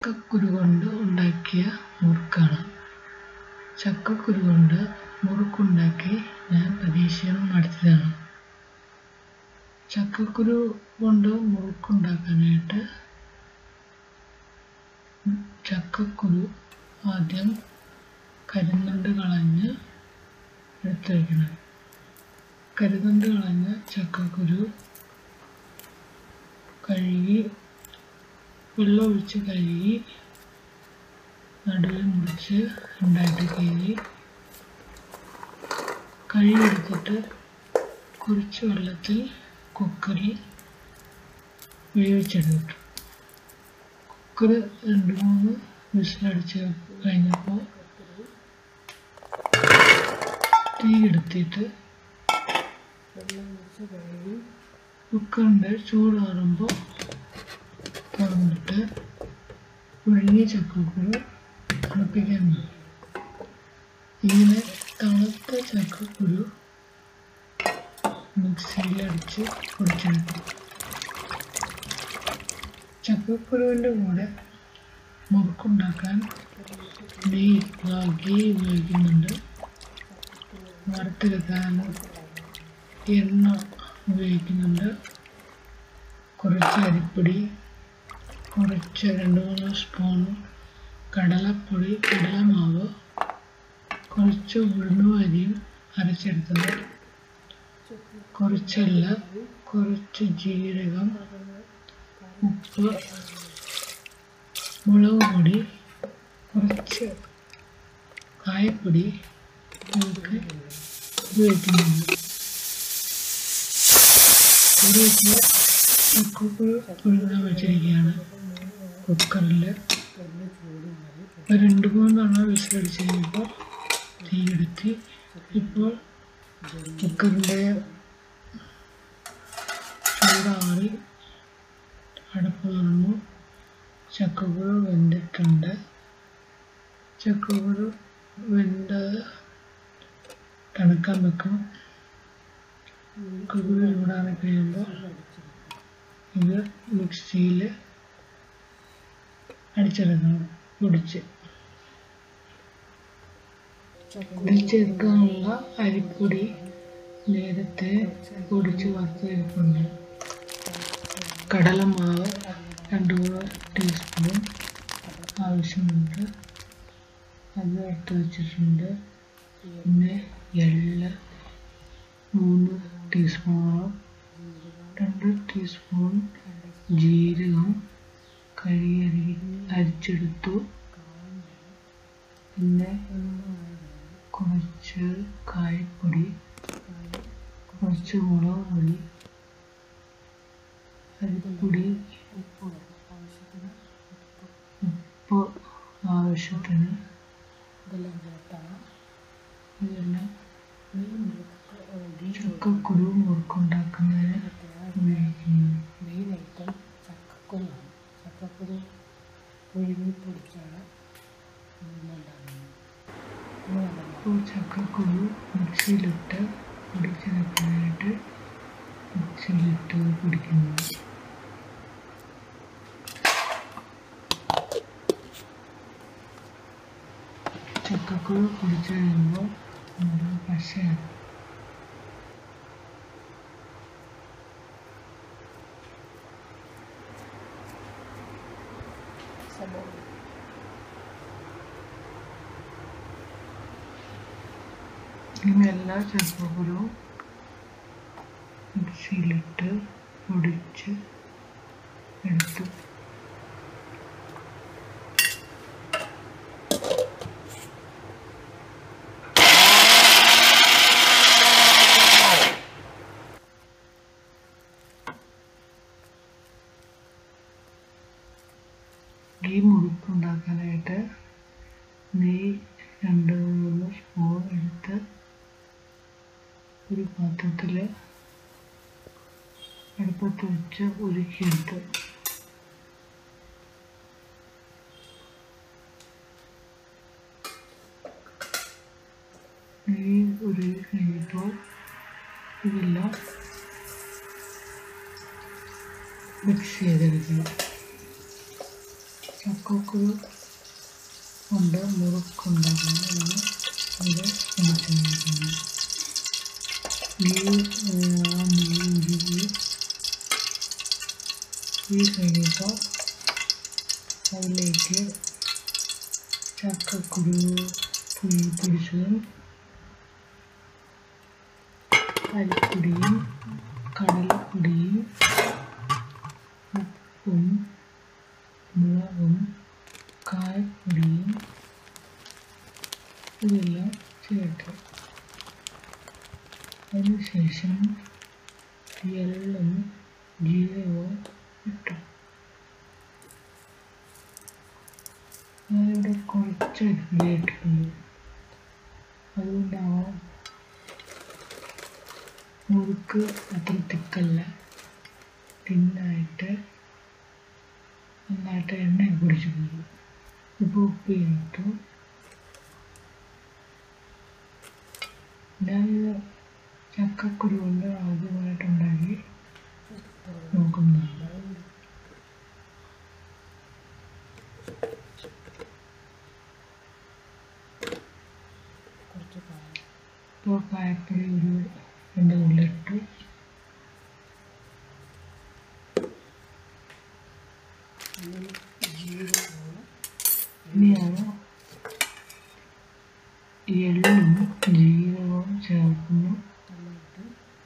ചക്കക്കുരു കൊണ്ട് ഉണ്ടാക്കിയ മുറുക്കാണ് ചക്കക്കുരു കൊണ്ട് മുറുക്കുണ്ടാക്കി ഞാൻ പരീക്ഷണം നടത്തിയതാണ് ചക്കക്കുരു കൊണ്ട് മുറുക്കുണ്ടാക്കാനായിട്ട് ചക്കക്കുരു ആദ്യം കരിനണ്ട് കളഞ്ഞ് എടുത്ത് വയ്ക്കണം കരിനണ്ട് കളഞ്ഞ ചക്കക്കുരു കഴുകി വെള്ളം ഒഴിച്ച് കഴുകി നടുവിൽ മുറിച്ച് രണ്ടായിട്ട് കീറി കഴുകിയെടുത്തിട്ട് കുറച്ച് വെള്ളത്തിൽ കുക്കറിൽ വേവിച്ചെടുത്തു കുക്കർ രണ്ട് മൂന്ന് വിസിലടിച്ച് കഴിഞ്ഞപ്പോൾ തീ എടുത്തിട്ട് വെള്ളം ഒഴിച്ച് കഴുകി കുക്കറിൻ്റെ ചൂടാറുമ്പോൾ തുറന്നിട്ട് പുഴുങ്ങിയ ചക്കക്കുരു തിളപ്പിക്കാൻ മതി ഇങ്ങനെ തണുത്ത ചക്കക്കുരു മിക്സിയിലടിച്ച് പൊടിച്ചെടുക്കും ചക്കക്കുരുവിൻ്റെ കൂടെ മുറുക്കുണ്ടാക്കാൻ നെയ്യ് ഗീ ഉപയോഗിക്കുന്നുണ്ട് വറുത്തെടുക്കാൻ എണ്ണ ഉപയോഗിക്കുന്നുണ്ട് കുറച്ച് അരിപ്പൊടി കുറച്ച് രണ്ട് മൂന്ന് സ്പൂൺ കടലപ്പൊടി കടലമാവ് കുറച്ച് ഉഴുന്നും അരിയും അരച്ചെടുത്തത് കുറച്ചല്ല കുറച്ച് ജീരകം ഉപ്പ് മുളക് പൊടി കുറച്ച് കായപ്പൊടി ഇതൊക്കെ ഉപയോഗിക്കുന്നുണ്ട് ഒരു ചക്കക്കുരു പുഴുങ്ങാൻ വെച്ചിരിക്കുകയാണ് കുക്കറിൽ ഒരു രണ്ട് മൂന്ന് തവണ വിസിലടിച്ച് കഴിഞ്ഞപ്പോൾ തീയെടുത്തി ഇപ്പോൾ കുക്കറിൻ്റെ ചൂടാറി അടുപ്പ് തുറന്നു ചക്കക്കുരു വെന്തിട്ടുണ്ട് ചക്കക്കുരു വെന്ത് തണുക്കാൻ വെക്കും ചക്കക്കുരു ചൂടാറി കഴിയുമ്പോൾ ഇത് മിക്സിയിൽ അടിച്ചെടുക്കണം പൊടിച്ച് ഇതിൽ ചേർക്കാനുള്ള അരിപ്പൊടി നേരത്തെ പൊടിച്ച് വറുത്തെടുക്കുന്നുണ്ട് കടലമാവ് രണ്ട് മൂന്ന് ടീസ്പൂൺ ആവശ്യമുണ്ട് അത് എടുത്ത് വെച്ചിട്ടുണ്ട് പിന്നെ എള്ള് മൂന്ന് ടീസ്പൂണോളം രണ്ട് ടീസ്പൂൺ ജീരകം കഴുകി അരിച്ചെടുത്തു പിന്നെ കുറച്ച് കായപ്പൊടി കുറച്ച് മുളക് പൊടി അരിപ്പൊടി ഉപ്പ് ആവശ്യത്തിന് ഇതെല്ലാം ചക്കക്കുരു മുറുക്കുണ്ടാക്കുന്നതിന് ഉപയോഗിക്കുന്നു മെയിൻ ഐറ്റം ചക്കക്കുരുവാണ് ചക്കക്കുരു പുഴുങ്ങി പൊടിച്ചാണ് ഉണ്ടാകുന്നത് ഇപ്പോൾ ചക്കക്കുരു മിക്സിയിലിട്ട് പൊടിച്ചെടുക്കാനായിട്ട് മിക്സിയിലിട്ട് പൊടിക്കുന്നു ചക്കക്കുരു പൊടിച്ച് കഴിയുമ്പോൾ നമ്മുടെ പശയാണ് ഇനി എല്ലാ ചക്കക്കുരുവും മിക്സിയിലിട്ട് പൊടിച്ച് എടുത്തു ഈ മുറുക്കുണ്ടാക്കാനായിട്ട് നെയ്യ് രണ്ട് മൂന്ന് സ്പൂൺ എടുത്ത് ഒരു പാത്രത്തിൽ അടുപ്പത്ത് വെച്ച് ഉരുക്കിയെടുത്ത് നെയ്യ് ഉരുകി കഴിഞ്ഞപ്പോൾ ഇതെല്ലാം മിക്സ് ചെയ്തെടുക്കണം ചക്കക്കുരു കൊണ്ട് മുറുക്കുണ്ടാക്കുന്നത് ഇവിടെ കാണിച്ചിരിക്കുന്നത് ഈ ആ നെയ്യ് ഉരുകി ഈ കഴിയുമ്പോൾ അതിലേക്ക് ചക്കക്കുരു പുളി പിടിച്ചതും അരിപ്പൊടിയും കടലപ്പൊടിയും ഉപ്പും മുളകും കായപ്പൊടിയും ഇതെല്ലാം ചേർത്ത് അതിനുശേഷം എള്ളും ജീരകവും ഇട്ടു ഞാനിവിടെ കുറച്ച് ഇട്ടിട്ടുണ്ട് അതുകൊണ്ടാവാം മുറുക്ക് അത്ര തിക്കല്ല തിന്നായിട്ട് നന്നായിട്ട് എണ്ണ പിടിച്ച് പോകും ഇപ്പോൾ ഉപ്പ് ചേർത്തു ഞാനിത് ചക്കക്കുരു കൊണ്ട് ആദ്യമായിട്ടുണ്ടാക്കി നോക്കുന്നതാണ് കുറച്ച് കായം ഇപ്പോൾ കായപ്പൊടി ഒരു രണ്ട് ഉള്ളിട്ടു അങ്ങനെ ജീരകവും ഇനിയാണ് എള്ളും ജീരകവും ചേർക്കുന്നു എന്നിട്ട്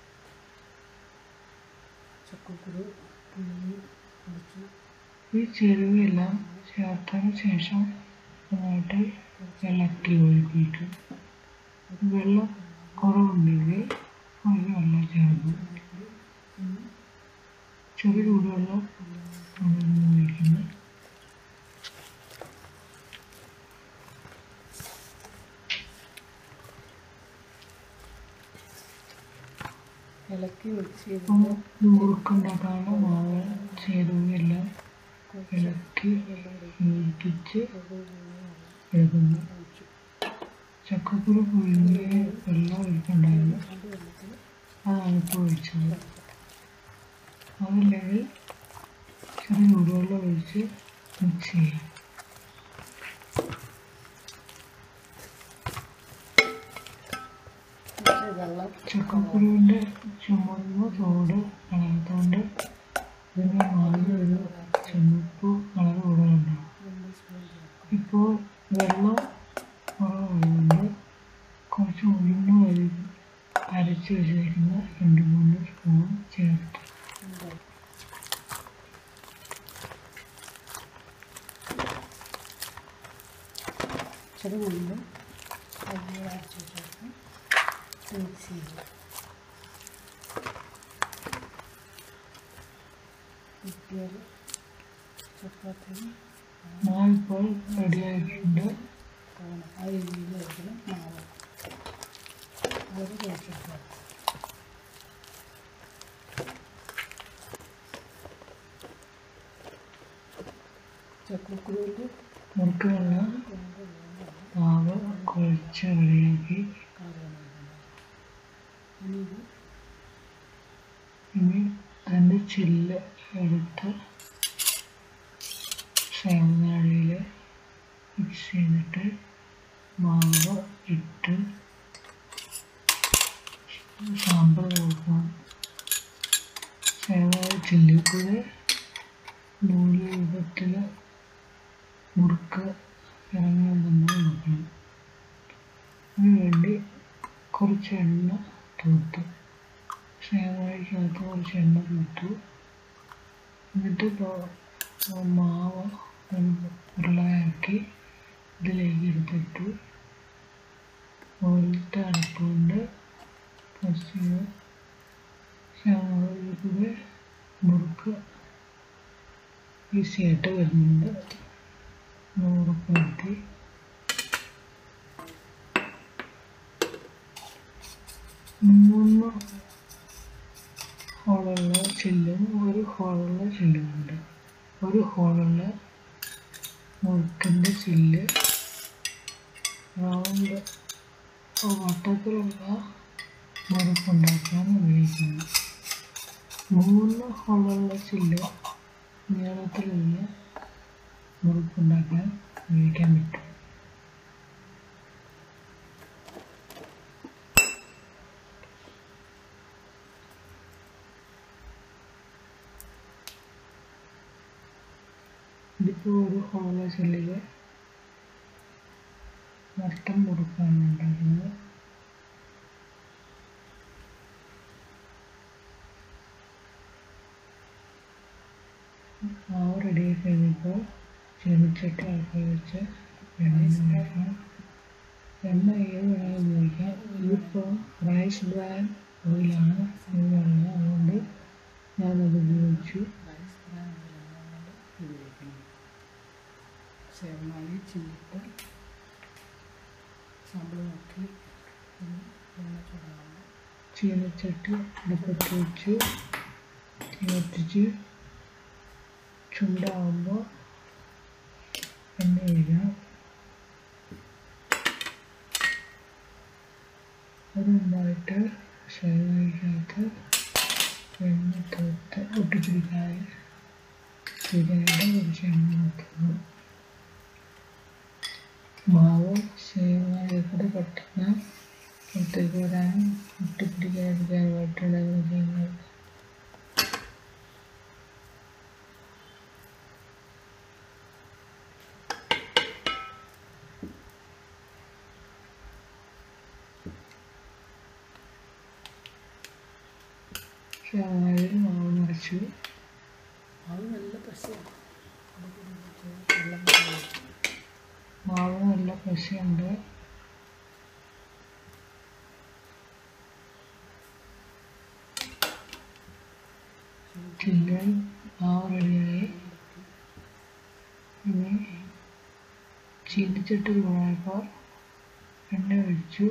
ചക്കക്കുരു പുഴുങ്ങി പൊടിച്ച് ഈ ചേരുവയെല്ലാം ചേർത്തതിന് ശേഷം നന്നായിട്ട് ഇളക്കി ഒഴിപ്പിക്കും വെള്ളം കുറവുണ്ടെങ്കിൽ ഒരു വെള്ളം ചേർക്കും ചെറിയ ചൂടുവെള്ളം ആണ് ഒഴിക്കുന്നത് ഇളക്കി വെച്ച് അപ്പം മുറുക്കുണ്ടാക്കാനുള്ള മാവ് ചേരുവയെല്ലാം ഇളക്കി യോജിപ്പിച്ച് എടുക്കുന്നു ചക്കക്കുരു പുഴുങ്ങിയ വെള്ളം ഒഴിക്കുന്നുണ്ടായിരുന്നു അതാണ് ഇപ്പോൾ ഒഴിച്ചത് അതല്ലെങ്കിൽ ചെറിയ ചൂടുവെള്ളം ഒഴിച്ച് മിക്സ് ചെയ്യാം കുറച്ച് വെള്ളം ചക്കക്കുരുവിൻ്റെ ചുമന്ന തോട് കളയാത്തതുകൊണ്ട് ഇതിന് മാവിന് ഒരു ചുമപ്പ് കളർ കൂടുതലുണ്ടാവും രണ്ട് സ്പൂൺ ചേർക്കും ഇപ്പോൾ വെള്ളം കുറവായതുകൊണ്ട് കുറച്ച് ഉഴുന്ന് അരി അരച്ച് വെച്ചിരിക്കുന്ന രണ്ട് മൂന്ന് സ്പൂൺ ചേർത്ത് ചെറു മുമ്പ് അരി അരച്ച് ചേർത്ത് മിക്സ് ചെയ്യും കിട്ടിയാൽ ചപ്പാത്തി മാവിപ്പോൾ റെഡിയായിട്ടുണ്ട് പോകണം ആ രീതിയിൽ വെക്കണം മാവ് അത് കഴിച്ചിട്ട് ചക്കക്കുരുവിൻ്റെ മുറുക്കുള്ള മാവ് കുഴച്ച് റെഡിയാക്കി ഇനി ഇനി അതിൻ്റെ ചില്ല് എടുത്ത് സേവനാഴിയിൽ മിക്സ് ചെയ്തിട്ട് മാവ് ഇട്ട് സാമ്പാർ കൊടുക്കണം സേവനാഴി ചില്ലിൽ കൂടെ നൂല് രൂപത്തിൽ മുറുക്ക് ഇറങ്ങുന്നുണ്ടെന്ന് നോക്കണം അതിനുവേണ്ടി കുറച്ച് എണ്ണ തൂത്ത് സേവനാഴിക്കകത്ത് കുറച്ച് എണ്ണ തൂത്തു എന്നിട്ട് ഇപ്പോൾ മാവ് ഒരു ഉരുളയാക്കി ഇതിലേക്ക് എടുത്തിട്ടു മുകളിലത്തെ അടപ്പ് കൊണ്ട് കുറച്ച് സേവനാഴിയിൽ കൂടെ മുറുക്ക് ഈസിയായിട്ട് വരുന്നുണ്ട് മുറുക്ക് നിർത്തി മൂന്ന് ഹോളുള്ള ചില്ലും ഒരു ഹോളുള്ള ചില്ലുമുണ്ട് ഒരു ഹോളുള്ള മുറുക്കിൻ്റെ ചില്ല് റൗണ്ട് വട്ടത്തിലുള്ള മുറുക്കുണ്ടാക്കാൻ ഉപയോഗിക്കുന്നു മൂന്ന് ഹോളുള്ള ചില്ല് നീളത്തിലുള്ള മുറുക്കുണ്ടാക്കാൻ ഉപയോഗിക്കാൻ പറ്റും ഇതിപ്പോൾ ഒരു ഹോളോ സെല്ലിൽ മൊത്തം മുറുക്കാണ് ഉണ്ടാക്കുന്നത് മാവ് റെഡിയായി കഴിഞ്ഞപ്പോൾ ചീനിച്ചട്ടി ഇറക്കി വെച്ച് എണ്ണ ഒഴിക്കണം എണ്ണ ഏത് വേണമെങ്കിലും ഉപയോഗിക്കാം ഇതിപ്പോൾ റൈസ് ബ്രാൻ ഓയിലാണ് ഇതുള്ളത് അതുകൊണ്ട് ഞാനത് ഉപയോഗിച്ചു റൈസ് ബ്രാൻ ഓയിലാണ് ഉപയോഗിക്കുന്നത് സേവനായി ചിന്നിട്ട് സാമ്പിൾ നോക്കി ഒന്ന് എണ്ണ ചൂടാകുമ്പോൾ ചീനച്ചട്ടി അടുപ്പത്ത് വെച്ച് തീ കത്തിച്ച് ചൂടാകുമ്പോൾ എണ്ണ ഒഴിക്കണം അത് നന്നായിട്ട് സേവനകത്ത് എണ്ണ തൊട്ട് ഒട്ടിപ്പിടിക്കാതെ ഇതിനായിട്ട് കുറച്ച് എണ്ണ വെക്കുന്നു മാവ് സേവനകത്ത് പെട്ടെന്ന് പുറത്തേക്ക് വരാനും ഒട്ടിപ്പിടിക്കാതിരിക്കാനുമായിട്ടുള്ള ചെയ്യുന്നത് സേവനയിൽ മാവ് നിറച്ചു അത് നല്ല പശയാണ് വെള്ളം പോലെ. മാവ് നല്ല പശയുണ്ട് ചില്ലൻ മാവ് റെഡിയായി ഇനി ചീനിച്ചട്ടി ചൂടായപ്പോൾ എണ്ണ ഒഴിച്ചു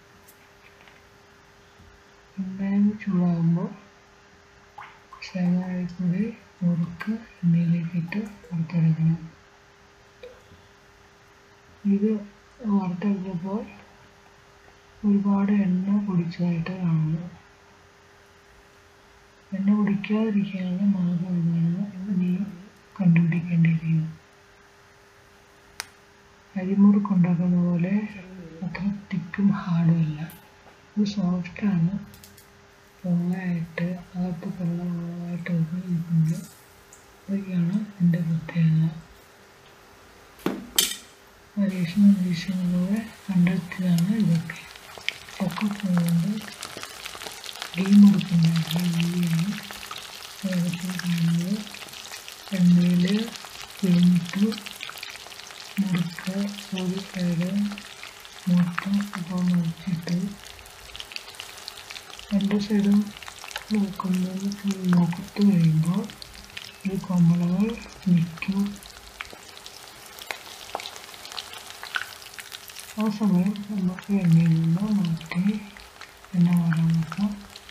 എണ്ണയും ചൂടാകുമ്പോൾ സേനാഴിക്കൂടി മുറുക്ക് എണ്ണയിലേക്ക് ഇട്ട് വറുത്തെടുക്കണം ഇത് വറുത്തെടുത്തപ്പോൾ ഒരുപാട് എണ്ണ കുടിച്ചതായിട്ട് കാണുന്നു എണ്ണ കുടിക്കാതിരിക്കാനുള്ള മാർഗം എന്താണ് നീ കണ്ടുപിടിക്കേണ്ടിയിരിക്കുന്നത് അരിമുറുക്ക് ഉണ്ടാക്കുന്ന പോലെ അത്ര തിക്കും ഹാർഡും അല്ല ഇത് സോഫ്റ്റാണ് പൊങ്ങായിട്ട് അകത്ത് വെള്ളമായിട്ട് ഉപയോഗിക്കുന്നത് ഇതൊക്കെയാണ് എൻ്റെ പ്രത്യേകത പരീക്ഷണ നിരീക്ഷണങ്ങളിലൂടെ കണ്ടെത്തിയതാണ് ഇതൊക്കെ ഒക്കെ പോകുന്നത് ഗെയിം എടുക്കുന്നുണ്ടായിരുന്ന രീതിയാണ് വേഗത്തിൽ കാണുന്നത് എണ്ണയിൽ പിഴിഞ്ഞിട്ട് മുറുക്ക് ഒരു സൈഡ് മൊത്തം ഇപ്പോൾ മുറിച്ചിട്ട് രണ്ട് സൈഡും നോക്കുന്നത് നോക്കത്ത് കഴിയുമ്പോൾ ഈ കൊമ്പളകൾ നിൽക്കും ആ സമയം നമുക്ക് എണ്ണയിൽ നിന്ന് മാറ്റി എണ്ണ മാറാൻ നോക്കാം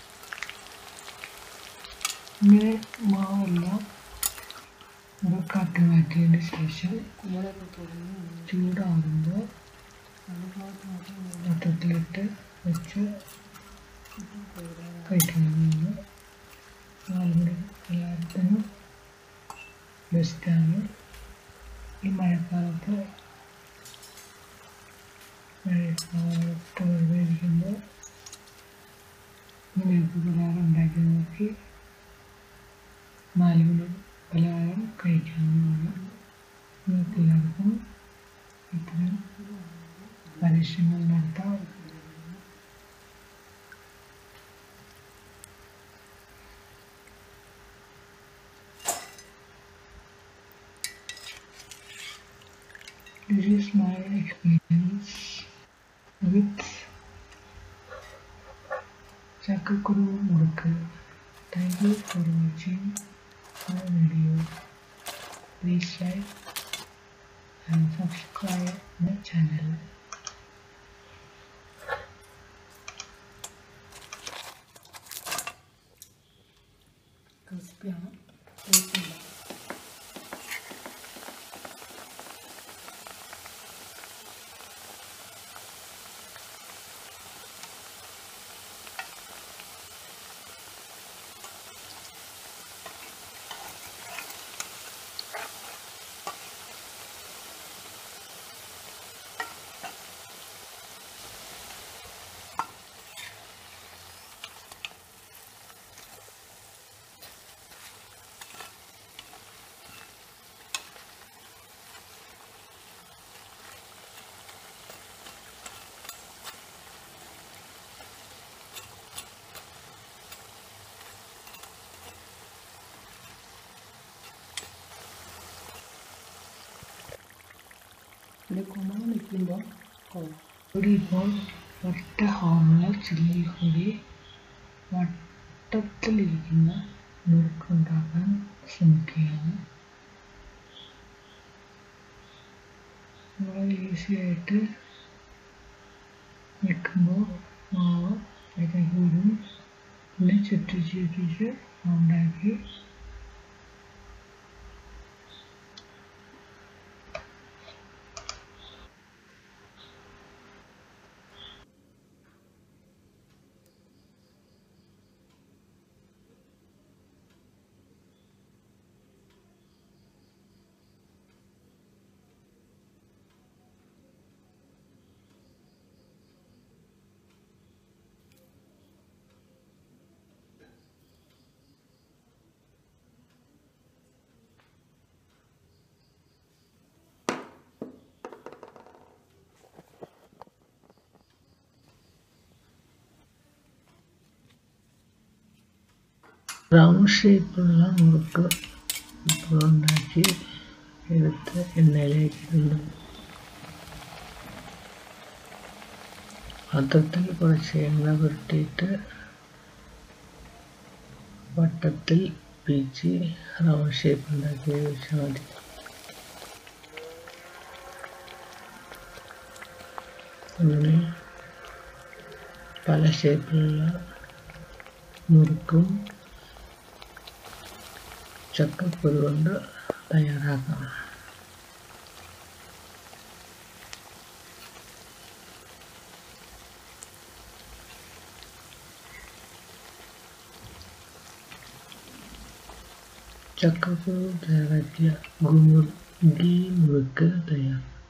ഇങ്ങനെ മാവെല്ലാം മുറുക്കാക്കി മാറ്റിയതിന് ശേഷം കുമ്പളൊക്കെ പൊടിഞ്ഞ് ചൂടാകുമ്പോൾ നല്ലഭാഗത്ത് മാത്രം പാത്രത്തിലിട്ട് വെച്ച് കഴിക്കുന്നതാണ് നാലുമണി എല്ലാത്തിനും ബെസ്റ്റാണ് ഈ മഴക്കാലത്ത് മഴക്കാലത്ത് വെറുതെ ഇരിക്കുമ്പോൾ ഇങ്ങനെയൊക്കെ പലഹാരം ഉണ്ടാക്കി നോക്കി നാലുമണി പലഹാരം കഴിക്കാവുന്നതാണ് നിങ്ങൾക്ക് എല്ലാവർക്കും ഇത്തരം പരീക്ഷണങ്ങൾ നടത്താം This is my experience with Chakakuru Murukku. Thank you for watching my video. Please like and subscribe my channel. ക്രിസ്പിയാണ് ടേസ്റ്റ് ഉണ്ട് പിന്നെ കുമ്പളം നിൽക്കുമ്പോൾ കൊള്ളാം ഇവിടെ ഇപ്പോൾ ഒറ്റ ഹോളിലെ ചില്ലിൽ കൂടി വട്ടത്തിലിരിക്കുന്ന മുറുക്കുണ്ടാക്കാൻ ശ്രമിക്കുകയാണ് വളരെ ഈസി ആയിട്ട് നിൽക്കുമ്പോൾ മാവ് അതിലേക്ക് വരും പിന്നെ ചുറ്റിച്ച് ചുറ്റിച്ച് ഉണ്ടാക്കി റൗണ്ട് ഷേപ്പുള്ള മുറുക്ക് ഇപ്പോൾ ഉണ്ടാക്കി എടുത്ത് എണ്ണയിലേക്ക് ഇടുന്നു പാത്രത്തിൽ കുറച്ച് എണ്ണ പുരട്ടിയിട്ട് വട്ടത്തിൽ പീച്ച് റൗണ്ട് ഷേപ്പ് ഉണ്ടാക്കി വെച്ചാൽ മതി അങ്ങനെ പല ഷേപ്പിലുള്ള മുറുക്കും ചക്കക്കുരു കൊണ്ട് തയ്യാറാക്കാം ചക്കക്കുരു തയ്യാറാക്കിയ ഗുമുറുക്കി മുറുക്ക് തയ്യാർ